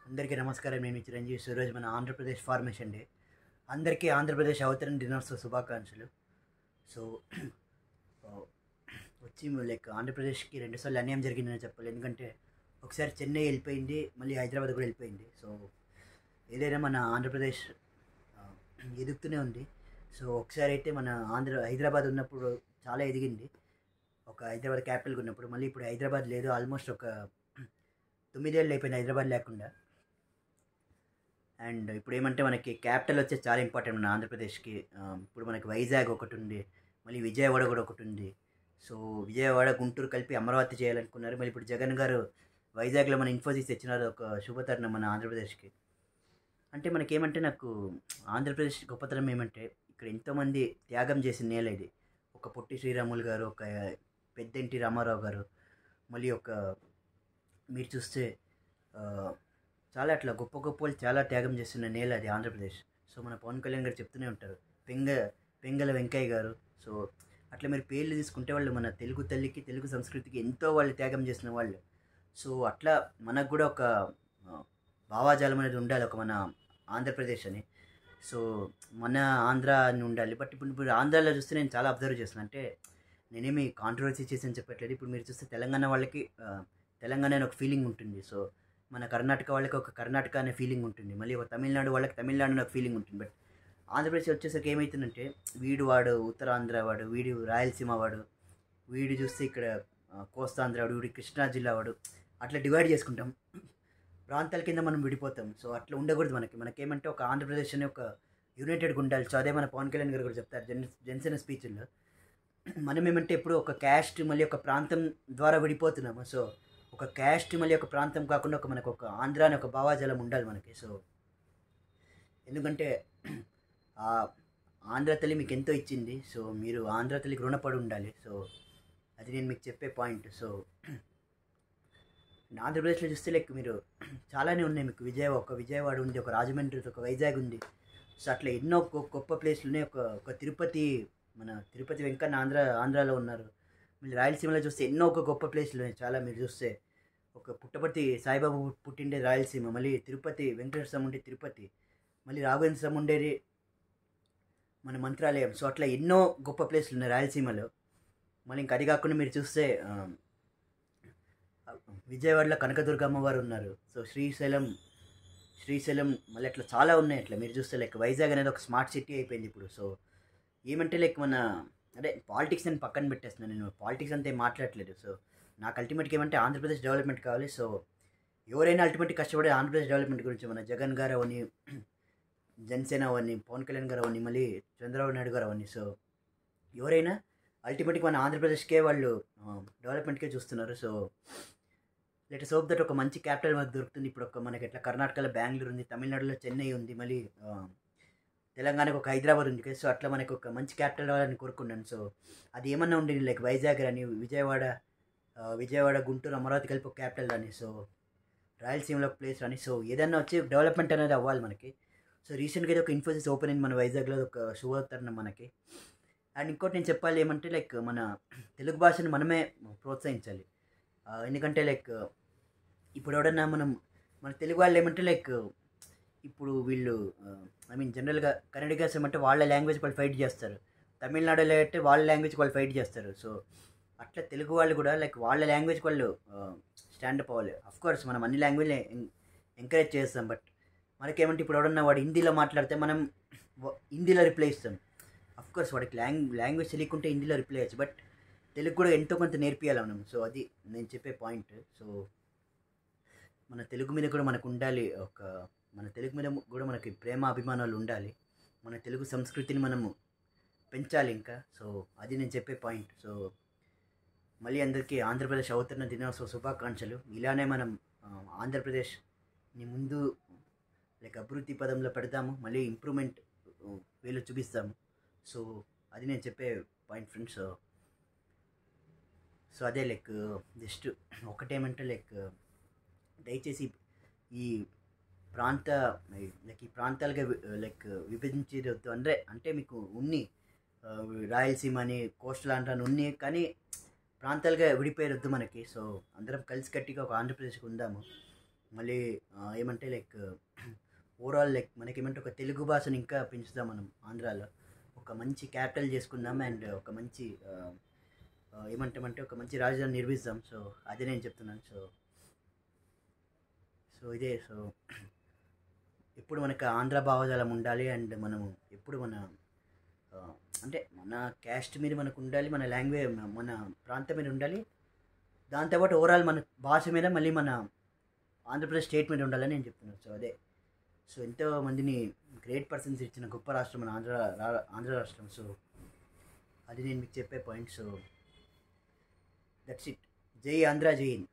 అందరికీ నమస్కారం నేను మీ చిరంజీవి సురోజ్ మన ఆంధ్రప్రదేశ్ ఫార్మేషన్ డే అందరికీ ఆంధ్రప్రదేశ్ అవతరణ దినోత్సవ శుభాకాంక్షలు సో ఆ, వచ్చి లైక్ ఆంధ్రప్రదేశ్కి రెండుసార్లు అన్యాయం జరిగిందని చెప్పాలి ఎందుకంటే ఒకసారి చెన్నై వెళ్ళిపోయింది మళ్ళీ హైదరాబాద్ కూడా వెళ్ళిపోయింది సో ఏదైనా మన ఆంధ్రప్రదేశ్ ఆ, ఎదుగుతూనే ఉంది సో ఒకసారి అయితే మన ఆంధ్ర హైదరాబాద్ ఉన్నప్పుడు చాలా ఎదిగింది ఒక హైదరాబాద్ క్యాపిటల్గా ఉన్నప్పుడు మళ్ళీ ఇప్పుడు హైదరాబాద్ లేదు ఆల్మోస్ట్ ఒక తొమ్మిదేళ్ళు అయిపోయింది హైదరాబాద్ లేకుండా అండ్ ఇప్పుడు ఏమంటే మనకి క్యాపిటల్ వచ్చే చాలా ఇంపార్టెంట్ మన ఆంధ్రప్రదేశ్కి ఆ, ఇప్పుడు మనకి వైజాగ్ ఒకటి ఉంది మళ్ళీ విజయవాడ కూడా ఒకటి ఉంది సో విజయవాడ గుంటూరు కలిపి అమరావతి చేయాలనుకున్నారు మళ్ళీ ఇప్పుడు జగన్ గారు వైజాగ్లో మన ఇన్ఫోసిస్ తెచ్చినారు ఒక శుభతరుణం మన ఆంధ్రప్రదేశ్కి అంటే మనకేమంటే నాకు ఆంధ్రప్రదేశ్ గొప్పతనం ఏమంటే ఇక్కడ ఎంతోమంది త్యాగం చేసిన నేల ఇది ఒక పొట్టి శ్రీరాములు గారు ఒక పెద్ద ఎన్టీ రామారావు గారు మళ్ళీ ఒక మీరు చూస్తే ఆ, చాలా అట్లా గొప్ప గొప్ప వాళ్ళు చాలా త్యాగం చేస్తున్న నేల అది ఆంధ్రప్రదేశ్ సో మన పవన్ కళ్యాణ్ గారు చెప్తూనే ఉంటారు పెంగ పెంగల వెంకయ్య గారు సో అట్లా మీరు పేర్లు తీసుకుంటే వాళ్ళు మన తెలుగు తల్లికి తెలుగు సంస్కృతికి ఎంతో వాళ్ళు త్యాగం చేసిన వాళ్ళు సో అట్లా మనకు కూడా ఒక ఆ, భావాజాలం అనేది ఉండాలి ఒక మన ఆంధ్రప్రదేశ్ అని సో మన ఆంధ్ర అని ఉండాలి బట్ ఇప్పుడు ఇప్పుడు ఆంధ్రాలో చూస్తే నేను చాలా అబ్జర్వ్ చేస్తున్నాను అంటే నేనేమి కాంట్రవర్సీ చేసి అని చెప్పట్లేదు ఇప్పుడు మీరు చూస్తే తెలంగాణ వాళ్ళకి ఆ, తెలంగాణ అనే ఒక ఫీలింగ్ ఉంటుంది సో మన కర్ణాటక వాళ్ళకి ఒక కర్ణాటక అనే ఫీలింగ్ ఉంటుంది మళ్ళీ ఒక తమిళనాడు వాళ్ళకి తమిళనాడు అనే ఒక ఫీలింగ్ ఉంటుంది బట్ ఆంధ్రప్రదేశ్ వచ్చేసరికి ఏమవుతుందంటే వీడు వాడు ఉత్తరాంధ్ర వాడు వీడు రాయలసీమ వాడు వీడు చూస్తే ఇక్కడ ఆ, కోస్తాంధ్ర వాడు వీడు కృష్ణా జిల్లా వాడు అట్లా డివైడ్ చేసుకుంటాం ప్రాంతాల కింద మనం విడిపోతాం సో అట్లా ఉండకూడదు మనకి మనకేమంటే ఒక ఆంధ్రప్రదేశ్ అనే ఒక యునైటెడ్గా ఉండాలి సో అదే మన పవన్ కళ్యాణ్ గారు కూడా చెప్తారు జన్ జనసేన స్పీచ్ల్లో మనం ఏమంటే ఎప్పుడు ఒక క్యాస్ట్ మళ్ళీ ఒక ప్రాంతం ద్వారా విడిపోతున్నాము సో ఒక క్యాస్ట్ మళ్ళీ ఒక ప్రాంతం కాకుండా ఒక మనకు ఒక ఆంధ్ర అనే ఒక భావాజాలం ఉండాలి మనకి సో ఎందుకంటే ఆ ఆంధ్ర తల్లి మీకు ఎంతో ఇచ్చింది సో మీరు ఆంధ్ర తల్లికి రుణపడి ఉండాలి సో అది నేను మీకు చెప్పే పాయింట్ సో ఆంధ్రప్రదేశ్లో చూస్తే లైక్ మీరు చాలానే ఉన్నాయి మీకు విజయ ఒక విజయవాడ ఉంది ఒక రాజమండ్రి ఉంది, ఒక వైజాగ్ ఉంది సో అట్లా ఎన్నో గొ- గొప్ప ప్లేస్లు ఉన్నాయి ఒక ఒక తిరుపతి మన తిరుపతి వెంకన్న ఆంధ్ర ఆంధ్రాలో ఉన్నారు మళ్ళీ రాయలసీమలో చూస్తే ఎన్నో ఒక గొప్ప ప్లేస్లు ఉన్నాయి చాలా మీరు చూస్తే ఒక పుట్టపర్తి సాయిబాబా పుట్- పుట్టిండే రాయలసీమ మళ్ళీ తిరుపతి వెంకటేశ్వర స్వామి ఉండే తిరుపతి మళ్ళీ రాఘవేంద్ర స్వామి ఉండేది మన మంత్రాలయం సో అట్లా ఎన్నో గొప్ప ప్లేస్లు ఉన్నాయి రాయలసీమలో మళ్ళీ ఇంకా అది కాకుండా మీరు చూస్తే ఆ, విజయవాడలో కనకదుర్గ అమ్మవారు ఉన్నారు సో శ్రీశైలం శ్రీశైలం మళ్ళీ అట్లా చాలా ఉన్నాయి అట్లా మీరు చూస్తే లైక్ వైజాగ్ అనేది ఒక స్మార్ట్ సిటీ అయిపోయింది ఇప్పుడు సో ఏమంటే లైక్ మన అదే పాలిటిక్స్ అని పక్కన పెట్టేస్తున్నాను నేను పాలిటిక్స్ అంతా ఏం మాట్లాడట్లేదు సో నాకు అల్టిమేట్గా ఏమంటే ఆంధ్రప్రదేశ్ డెవలప్మెంట్ కావాలి సో ఎవరైనా అల్టిమేట్ కష్టపడే ఆంధ్రప్రదేశ్ డెవలప్మెంట్ గురించి మన జగన్ గారు అవని జనసేన అవని పవన్ కళ్యాణ్ గారు అవని మళ్ళీ చంద్రబాబు నాయుడు గారు అవని సో ఎవరైనా అల్టిమేట్గా మన ఆంధ్రప్రదేశ్కే వాళ్ళు డెవలప్మెంట్కే చూస్తున్నారు సో లెట్ హోప్ దట్ ఒక మంచి క్యాపిటల్ మనకు దొరుకుతుంది ఇప్పుడు ఒక మనకి ఎట్లా కర్ణాటకలో బెంగళూరు ఉంది తమిళనాడులో చెన్నై ఉంది మళ్ళీ ఆ, తెలంగాణకు ఒక హైదరాబాద్ ఉంది కదా సో అట్లా మనకు ఒక మంచి క్యాపిటల్ రావాలని కోరుకున్నాను సో అది ఏమన్నా ఉండి లైక్ వైజాగ్ అని విజయవాడ ఆ, విజయవాడ గుంటూరు అమరావతి కలిపి ఒక క్యాపిటల్ అని సో రాయలసీమలో ఒక ప్లేస్ అని సో ఏదన్నా వచ్చి డెవలప్మెంట్ అనేది అవ్వాలి మనకి సో రీసెంట్గా అయితే ఒక ఇన్ఫోసిస్ ఓపెన్ అయింది మన వైజాగ్లో ఒక శుభోత్తరణం మనకి అండ్ ఇంకోటి నేను చెప్పాలి ఏమంటే లైక్ మన తెలుగు భాషను మనమే ప్రోత్సహించాలి ఆ, ఎందుకంటే లైక్ ఇప్పుడు ఎవడన్నా మనం మన తెలుగు వాళ్ళు ఏమంటే లైక్ ఇప్పుడు వీళ్ళు ఐ మీన్ జనరల్గా కన్నడిగాస్ ఏమంటే వాళ్ళ లాంగ్వేజ్ వాళ్ళు ఫైట్ చేస్తారు తమిళనాడులో అయితే వాళ్ళ లాంగ్వేజ్ వాళ్ళు ఫైట్ చేస్తారు సో అట్లా తెలుగు వాళ్ళు కూడా లైక్ వాళ్ళ లాంగ్వేజ్ వాళ్ళు స్టాండప్ అవ్వాలి అఫ్ కోర్స్ మనం అన్ని లాంగ్వేజ్ ఎంకరేజ్ చేస్తాం బట్ మనకేమంటే ఇప్పుడు ఎవడన్నా వాడు హిందీలో మాట్లాడితే మనం వ- హిందీలో రిప్లై ఇస్తాం అఫ్ కోర్స్ వాడికి లాంగ్ లాంగ్వేజ్ తెలియకుంటే హిందీలో రిప్లై చేయొచ్చు బట్ తెలుగు కూడా ఎంతో కొంత నేర్పియాలి మనం సో అది నేను చెప్పే పాయింట్ సో మన తెలుగు మీద కూడా మనకు ఉండాలి ఒక మన తెలుగు మీద కూడా మనకి ప్రేమ అభిమానాలు ఉండాలి మన తెలుగు సంస్కృతిని మనము పెంచాలి ఇంకా సో అది నేను చెప్పే పాయింట్ సో మళ్ళీ అందరికీ ఆంధ్రప్రదేశ్ అవతరణ దినోత్సవ శుభాకాంక్షలు ఇలానే మనం ఆ, ఆంధ్రప్రదేశ్ని ముందు లైక్ అభివృద్ధి పదంలో పెడతాము మళ్ళీ ఇంప్రూవ్మెంట్ వేలో చూపిస్తాము సో అది నేను చెప్పే పాయింట్ ఫ్రెండ్స్ సో సో అదే లైక్ జస్ట్ ఒకటేమంటే లైక్ దయచేసి ఈ ప్రాంత లైక్ ఈ ప్రాంతాలుగా వి- లైక్ విభజించేది వద్దు అంటే అంటే మీకు ఉన్ని ఆ, రాయలసీమ అని కోస్టల్ ఆంధ్ర అని ఉన్ని కానీ ప్రాంతాలుగా విడిపోయేది వద్దు మనకి సో అందరం కలిసి కట్టిగా ఒక ఆంధ్రప్రదేశ్కి ఉందాము మళ్ళీ ఆ, ఏమంటే లైక్ ఓవరాల్ లైక్ మనకి ఏమంటే ఒక తెలుగు భాషను ఇంకా పెంచుదాం మనం ఆంధ్రాలో ఒక మంచి క్యాపిటల్ చేసుకుందాం అండ్ ఒక మంచి ఆ, ఆ, ఏమంటామంటే ఒక మంచి రాజధాని నిర్మిస్తాం సో అదే నేను చెప్తున్నాను సో సో ఇదే సో ఎప్పుడు మనకు ఆంధ్ర భావజాలం ఉండాలి అండ్ మనము ఎప్పుడు మన ఆ, అంటే మన క్యాస్ట్ మీద మనకు ఉండాలి మన లాంగ్వేజ్ మన ప్రాంతం మీద ఉండాలి దాంతోపాటు ఓవరాల్ మన భాష మీద మళ్ళీ మన ఆంధ్రప్రదేశ్ స్టేట్ మీద ఉండాలని నేను చెప్తున్నాను సో అదే సో ఎంతో మందిని గ్రేట్ పర్సన్స్ ఇచ్చిన గొప్ప రాష్ట్రం మన ఆంధ్ర రా- ఆంధ్ర రాష్ట్రం సో అది నేను మీకు చెప్పే పాయింట్ సో దట్స్ ఇట్ జై ఆంధ్ర జై హింద్